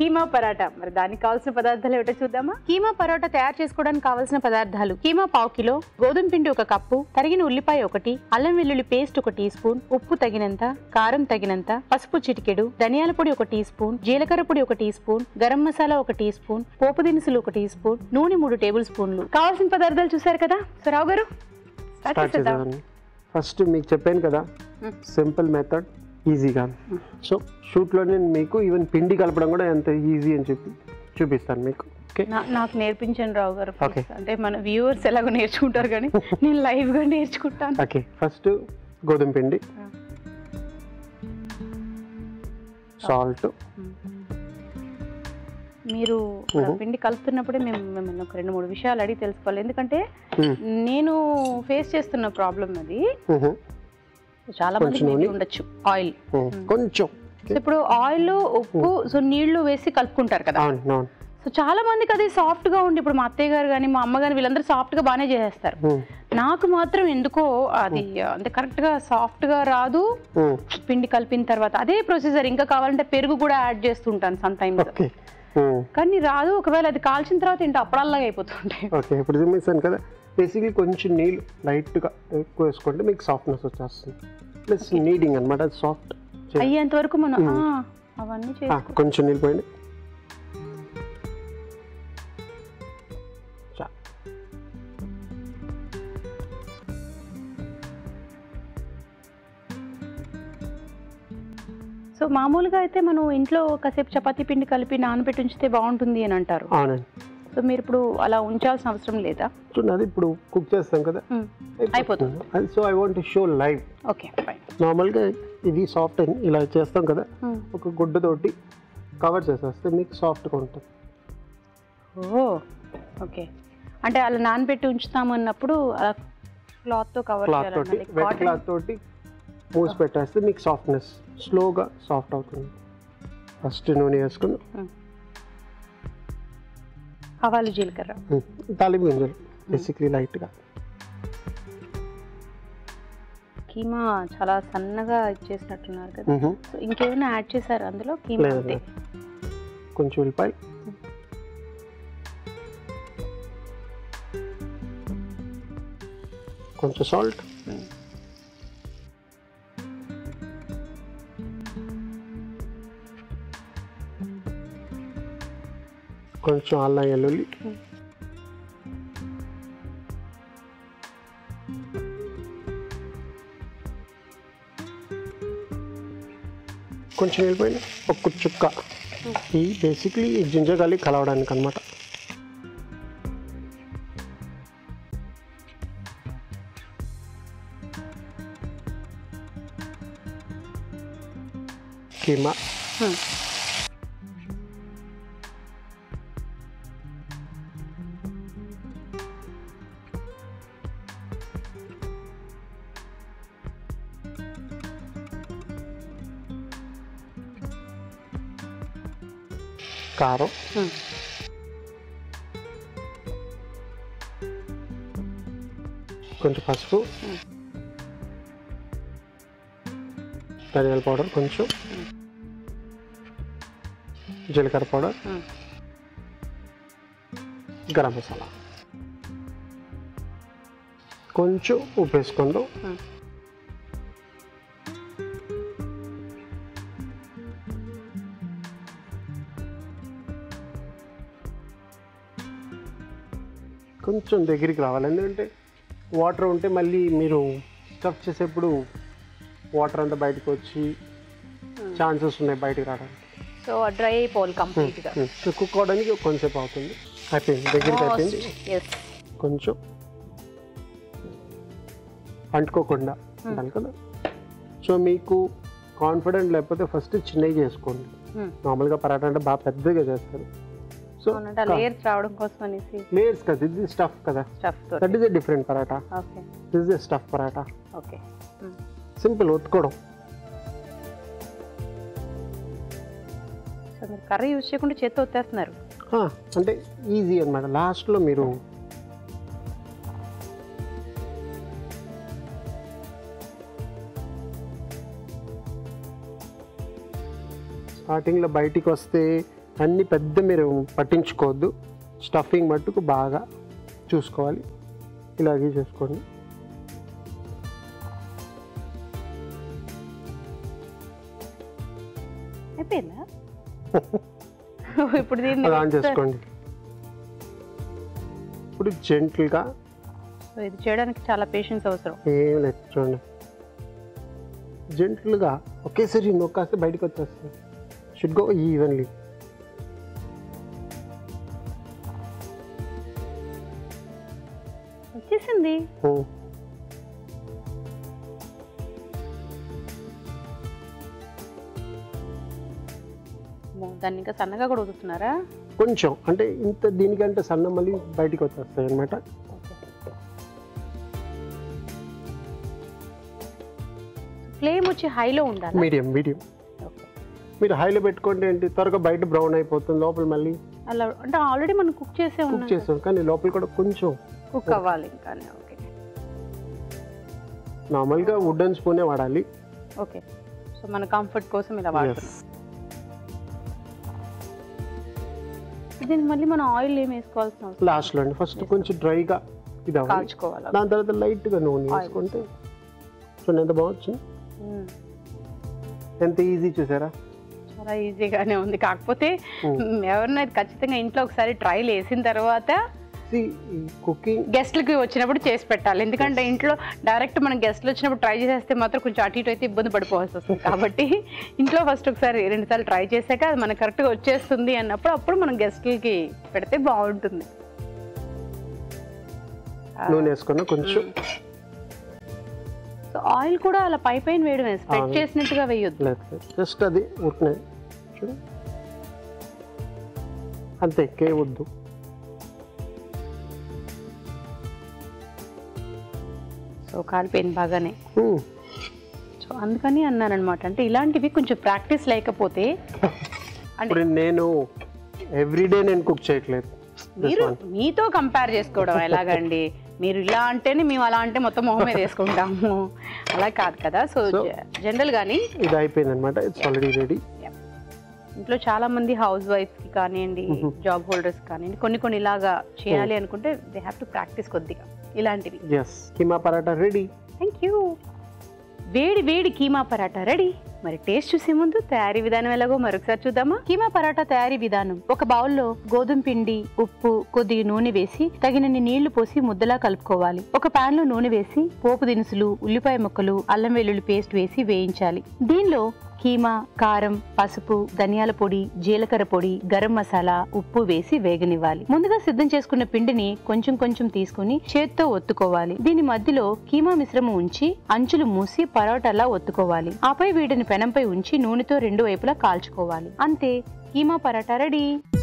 కీమా పరాటా మరి దానికి కావాల్సిన పదార్థాలు ఏమిటో చూద్దామా కీమా పరోటా తయారు చేసుకోవడానికి కావాల్సిన పదార్థాలు కీమా పావు కిలో గోధుమ పిండి ఒక కప్పు తరిగిన ఉల్లిపాయ ఒకటి అల్లం వెల్లుల్లి పేస్ట్ ఒక టీ స్పూన్ ఉప్పు తగినంత కారం తగినంత పసుపు చిటికెడు ధనియాల పొడి ఒక టీ స్పూన్ జీలకర్ర పొడి ఒక టీ స్పూన్ గరం మసాలా ఒక టీ స్పూన్ పోపు దినుసులు ఒక టీ స్పూన్ నూనె మూడు టేబుల్ స్పూన్లు కావాల్సిన పదార్థాలు చూసారు కదా సో రావు గారు start స్టార్ట్ చేసేద్దాం. చేసేదాన్ని ఫస్ట్ మీకు చెప్పాను కదా Hmm. సింపుల్ మెథడ్ ఈజీగా సో షూట్లో నేను మీకు ఈవెన్ పిండి కలపడం కూడా ఎంత ఈజీ అని చెప్పి చూపిస్తాను మీకు ఓకే నా- నాకు నేర్పించండి రావు గారు please. Okay. అంటే మన వ్యూవర్స్ ఎలాగో నేర్చుకుంటారు కానీ నేను లైవ్ గా నేర్చుకుంటాను ఓకే ఫస్ట్ గోధుమ పిండి Ah. సాల్ట్ మీరు ఆ Mhm. పిండి కలుపుతున్నప్పుడే మేము మిమ్మల్ని ఒక రెండు మూడు విషయాలు అడిగి తెలుసుకోవాలి ఎందుకంటే నేను ఫేస్ చేస్తున్న ప్రాబ్లం అది చాలా మంది కొంచెం నూనె. ఉండొచ్చు ఆయిల్ కొంచెం సో ఇప్పుడు ఆయిల్ ఉప్పు సో నీళ్లు వేసి కలుపుకుంటారు కదా అవును అవును సో చాలా మందికి అది సాఫ్ట్ గా ఉండి ఇప్పుడు మా అత్తయ్య గారు కానీ మా అమ్మ కానీ వీళ్ళందరూ సాఫ్ట్ గా బాగానే చేసేస్తారు Hmm. నాకు మాత్రం ఎందుకో అది అంటే కరెక్ట్ గా సాఫ్ట్ గా రాదు Hmm. పిండి కలిపిన తర్వాత అదే ప్రొసీజర్ ఇంకా కావాలంటే పెరుగు కూడా యాడ్ చేస్తుంటాను సమ్ టైమ్స్ ఓకే Hmm. కానీ రాదు ఒకవేళ అది కాల్చిన తర్వాత ఏంటో అప్పడల్లాగా అయిపోతుంటాయి ఓకే ఇప్పుడు చూపిస్తాను కదా బేసిక్లీ కొంచెం నీళ్ళు లైట్గా ఎక్కువ వేసుకుంటే మీకు సాఫ్ట్నెస్ వచ్చేస్తుంది ప్లస్ నీడింగ్ అనమాట సాఫ్ట్ అయ్యేంత వరకు మనం Mm. ఆ, అవన్నీ చేసుకో కొంచెం నీళ్ళు పోయండి చా సో మామూలుగా అయితే మనం ఇంట్లో కాసేపు చపాతీ పిండి కలిపి నానబెట్టి ఉంచితే బాగుంటుంది అని అంటారు అవునండి సో మీరు ఇప్పుడు అలా ఉంచాల్సిన అవసరం లేదా చూడండి అది ఇప్పుడు కుక్ చేస్తాం కదా Mm. అయిపోతుంది. అది so I want show live okay fine నార్మల్గా ఇది సాఫ్ట్ ఇలా చేస్తాం కదా ఒక గుడ్డతోటి కవర్ చేసేస్తే మీకు సాఫ్ట్గా ఉంటుంది ఓ ఓకే అంటే అలా నానబెట్టి ఉంచుతాము అన్నప్పుడు అలా క్లాత్తో కవర్ క్లాత్ తోటి వెట్ క్లాత్ తోటి మూసి పెట్టేస్తే మీకు సాఫ్ట్నెస్ స్లోగా సాఫ్ట్ అవుతుంది ఫస్ట్ నూనె వేసుకుని ఆవాలు జీలకర్ర ఉమ్, తాలింపు గింజలు బేసిక్లీ లైట్గా కీమా చాలా సన్నగా ఇచ్చేసినట్టున్నారు కదా సో ఇంకేమైనా యాడ్ చేశారు అందులో కీమా లేదు అంతే కొంచెం ఉల్లిపాయ కొంచెం సాల్ట్ Mm. కొంచెం అల్లం వెల్లుల్లి Mm. కొంచెం వెళ్ళిపోయింది ఒక్క చుక్క ఈ బేసిక్లీ జింజర్ గార్లిక్ కలవడానికి అనమాట కీమా Hmm. కారం Hmm. కొంచెం పసుపు Hmm. ధనియాల పౌడర్ కొంచెం జీలకర్ర పౌడర్ Hmm. గరం మసాలా కొంచెం ఉప్పు వేసుకుందాం Hmm. కొంచెం దగ్గరికి రావాలి ఎందుకంటే వాటర్ ఉంటే మళ్ళీ మీరు స్టఫ్ చేసేప్పుడు వాటర్ అంతా బయటకు వచ్చి ఛాన్సెస్ ఉన్నాయి బయటకు రావడానికి సో డ్రై అయిపోవాలి కంప్లీట్ గా కుక్ అవడానికి కొంచెంసేపు అవుతుంది అయిపోయింది దగ్గరికి అయిపోయింది ఎస్ కొంచెం అంటుకోకుండా ఉండాలి కదా సో మీకు కాన్ఫిడెంట్ లేకపోతే ఫస్ట్ చిన్నవి చేసుకోండి నార్మల్గా పరాటా అంటే బాగా పెద్దగా చేస్తారు సో అవునంటే లేయర్స్ రావడం కోసం అనేసి లేయర్స్ కదా ఇది స్టఫ్ కదా స్టఫ్ తో that is a different paratha okay this is stuff paratha okay simple ఒత్తుకోవడం సో మీరు కర్రీ యూజ్ చేయకుండా చేత్తో వచ్చేస్తున్నారు ఆ, అంటే ఈజీ అనమాట లాస్ట్లో మీరు స్టార్టింగ్లో బయటికి వస్తే అన్ని పెద్ద మీరు పట్టించుకోవద్దు స్టఫింగ్ మట్టుకు బాగా చూసుకోవాలి ఇలాగే చేసుకోండి అయిపోయిందా ఇప్పుడు దీన్ని అది ఆన్ చేసుకోండి ఇప్పుడు జెంటిల్గా సో ఇది చేయడానికి చాలా పేషెన్స్ అవసరం ఏం లేదు చూడండి జెంటిల్గా ఒకేసారి నొక్కాస్తే బయటకు వచ్చేస్తుంది షుడ్ గో ఈవెన్లీ వచ్చేసింది అమ్మో, దాన్ని ఇంకా సన్నగా కూడా ఉదుతున్నారా కొంచెం అంటే ఇంత దీనికంటే సన్న మళ్ళీ బయటికి వచ్చేస్తాయి అనమాట ఫ్లేమ్ వచ్చి హైలో ఉండాలి మీడియం మీడియం మీరు హైలో పెట్టుకుంటే ఏంటి త్వరగా బయట బ్రౌన్ అయిపోతుంది లోపల మళ్ళీ అలా అంటే ఆల్రెడీ మనం కుక్ చేసే కుక్ ఉన్నాం చేసాం కానీ లోపల కూడా కొంచెం కుక్ అవ్వాలి ఇంకా ఓకే నార్మల్గా వుడెన్ స్పూనే వాడాలి ఓకే సో మన కంఫర్ట్ కోసం ఇలా వాడుతున్నాం దీనికి మళ్ళీ మనం ఆయిల్ ఏం వేసుకోవాల్సిన అవసరం లాస్ట్లో అండి ఫస్ట్ కొంచెం డ్రైగా ఇది అవ్వాలి కాల్చుకోవాలి దాని తర్వాత లైట్గా నూనె వేసుకుంటే చూడండి ఎంత బాగుంది మ్మ్. ఎంత ఈజీ చూసారా చాలా ఈజీగానే ఉంది కాకపోతే Hmm. ఎవరినైనా ఖచ్చితంగా ఇంట్లో ఒకసారి ట్రైల్ వేసిన తర్వాత ఈ కుకింగ్ గెస్ట్లకి వచ్చినప్పుడు చేసి పెట్టాలి ఎందుకంటే ఇంట్లో డైరెక్ట్ మనం గెస్ట్లు వచ్చినప్పుడు ట్రై చేసేస్తే మాత్రం కొంచెం అటు ఇటు అయితే ఇబ్బంది పడిపోవాల్సి వస్తుంది కాబట్టి ఇంట్లో ఫస్ట్ ఒకసారి రెండు సార్లు ట్రై చేశాక అది మనకు కరెక్ట్గా వచ్చేస్తుంది అన్నప్పుడు అప్పుడు మనం గెస్ట్లకి పెడితే బాగుంటుంది నూనె వేసుకున్న కొంచెం సో ఆయిల్ కూడా అలా పై పైన వేయడం స్ప్రెడ్ అవును. చేసినట్టుగా వేయొద్దు లేదు జస్ట్ అది ఉట్టినాయి చూడు అంతే కే వద్దు సో కాలిపోయింది బాగానే Hmm. సో అందుకని అన్నాను అనమాట అంటే ఇలాంటివి కొంచెం ప్రాక్టీస్ లేకపోతే అంటే ఇప్పుడు నేను ఎవ్రీడే నేను కుక్ చేయట్లేదు This మీరు one. మీతో కంపేర్ చేసుకోవడం ఎలాగండి మీరు ఇలా అంటేనే మేము అలా అంటే మొత్తం మొహం మీద వేసుకుంటాము అలా కాదు కదా సో So- జనరల్ గానీ ఇది అయిపోయింది అనమాట ఇట్స్ ఆల్రెడీ రెడీ ఇంట్లో చాలా మంది హౌస్ వైఫ్ కి కానివ్వండి జాబ్ హోల్డర్స్ కానివ్వండి కొన్ని కొన్ని ఇలాగా చేయాలి అనుకుంటే దే హ్యావ్ టు ప్రాక్టీస్ కొద్దిగా ఇలాంటివి yes keema paratha ready thank you వేడి వేడి కీమా పరాటా రెడీ మరి టేస్ట్ చూసే ముందు తయారీ విధానం ఎలాగో మరొకసారి చూద్దామా కీమా పరాటా తయారీ విధానం ఒక బౌల్లో గోధుమ పిండి ఉప్పు కొద్దిగా నూనె వేసి తగినన్ని నీళ్లు పోసి ముద్దలా కలుపుకోవాలి ఒక పాన్ లో నూనె వేసి పోపు దినుసులు ఉల్లిపాయ ముక్కలు అల్లం వెల్లుల్లి పేస్ట్ వేసి వేయించాలి దీనిలో కీమా కారం పసుపు ధనియాల పొడి జీలకర్ర పొడి గరం మసాలా ఉప్పు వేసి వేగనివ్వాలి ముందుగా సిద్ధం చేసుకున్న పిండిని కొంచెం కొంచెం తీసుకుని చేత్తో ఒత్తుకోవాలి దీని మధ్యలో కీమా మిశ్రమం ఉంచి అంచులు మూసి పరోటాలా ఒత్తుకోవాలి ఆపై వీటిని పెనంపై ఉంచి నూనెతో రెండు వైపులా కాల్చుకోవాలి అంతే కీమా పరాటా రెడీ